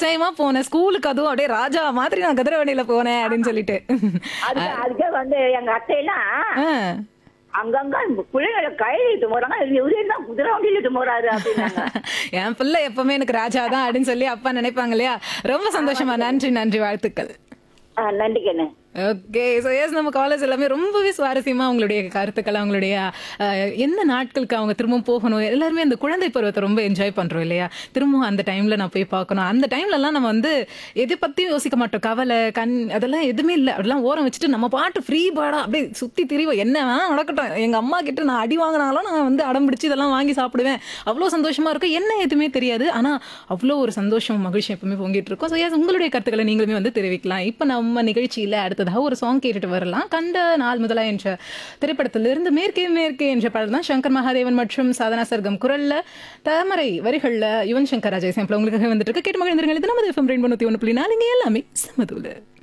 டைமா போனேன் ஸ்கூலுக்கு அதுவும் அப்படியே ராஜா மாதிரி நான் கதிரவண்டியில போனேன் அப்படின்னு சொல்லிட்டு அதுக்கு அதுக்கே வந்து எங்க அத்தையெல்லாம் ஆ. அங்கங்க பிள்ளைங்களை கையில் இட்டு போறாங்க இவரே தான் குதிரை வண்டியில் இட்டு போறாரு அப்படின்னாங்க என் பிள்ளை எப்பவுமே எனக்கு ராஜா தான் அப்படின்னு சொல்லி அப்பா நினைப்பாங்க இல்லையா ரொம்ப சந்தோஷமா நன்றி நன்றி வாழ்த்துக்கள் ஆ, நன்றிக்கண்ணு ஓகே ஸோ எஸ் நம்ம காலேஜ் எல்லாமே ரொம்பவே சுவாரஸ்யமா அவங்களுடைய கருத்துக்கள் அவங்களுடைய அஹ், எந்த நாட்களுக்கு அவங்க திரும்பவும் போகணும் எல்லாருமே அந்த குழந்தை பருவத்தை ரொம்ப என்ஜாய் பண்றோம் இல்லையா திரும்பவும் அந்த டைம்ல நான் போய் பார்க்கணும் அந்த டைம்ல எல்லாம் நம்ம வந்து எதை பத்தியும் யோசிக்க மாட்டோம் கவலை கண் அதெல்லாம் எதுவுமே இல்லை அதெல்லாம் ஓரம் வச்சுட்டு நம்ம பாட்டு ஃப்ரீ பாடா அப்படியே சுத்தி திரிவோம் என்ன வேணா நடக்கட்டும் எங்க அம்மா கிட்ட நான் அடி வாங்கினாலும் நான் வந்து அடம் பிடிச்சு இதெல்லாம் வாங்கி சாப்பிடுவேன் அவ்வளோ சந்தோஷமா இருக்கும் என்ன எதுவுமே தெரியாது ஆனா அவ்வளோ ஒரு சந்தோஷம் மகிழ்ச்சி எப்பவுமே பொங்கிட்டு இருக்கும் ஸோ எஸ் உங்களுடைய கருத்துக்களை நீங்களுமே வந்து தெரிவிக்கலாம் இப்போ நம்ம நிகழ்ச்சியில அடுத்ததாக ஒரு சாங் கேட்டுட்டு வரலாம் கண்ட நாள் முதலா என்ற திரைப்படத்திலிருந்து மேற்கே மேற்கே என்ற பாடல் தான் சங்கர் மகாதேவன் மற்றும் சாதனா சர்க்கம் குரல்ல தாமரை வரிகள்ல யுவன் சங்கர் ராஜா சாம்பிள் உங்களுக்கு வந்துட்டு இருக்கு கேட்டு மகிழ்ந்திருங்கள் இது நமது எஃப்எம் ரெண்டு ஒன்று புள்ளி நாலு இங்க எல்லாமே சமதுல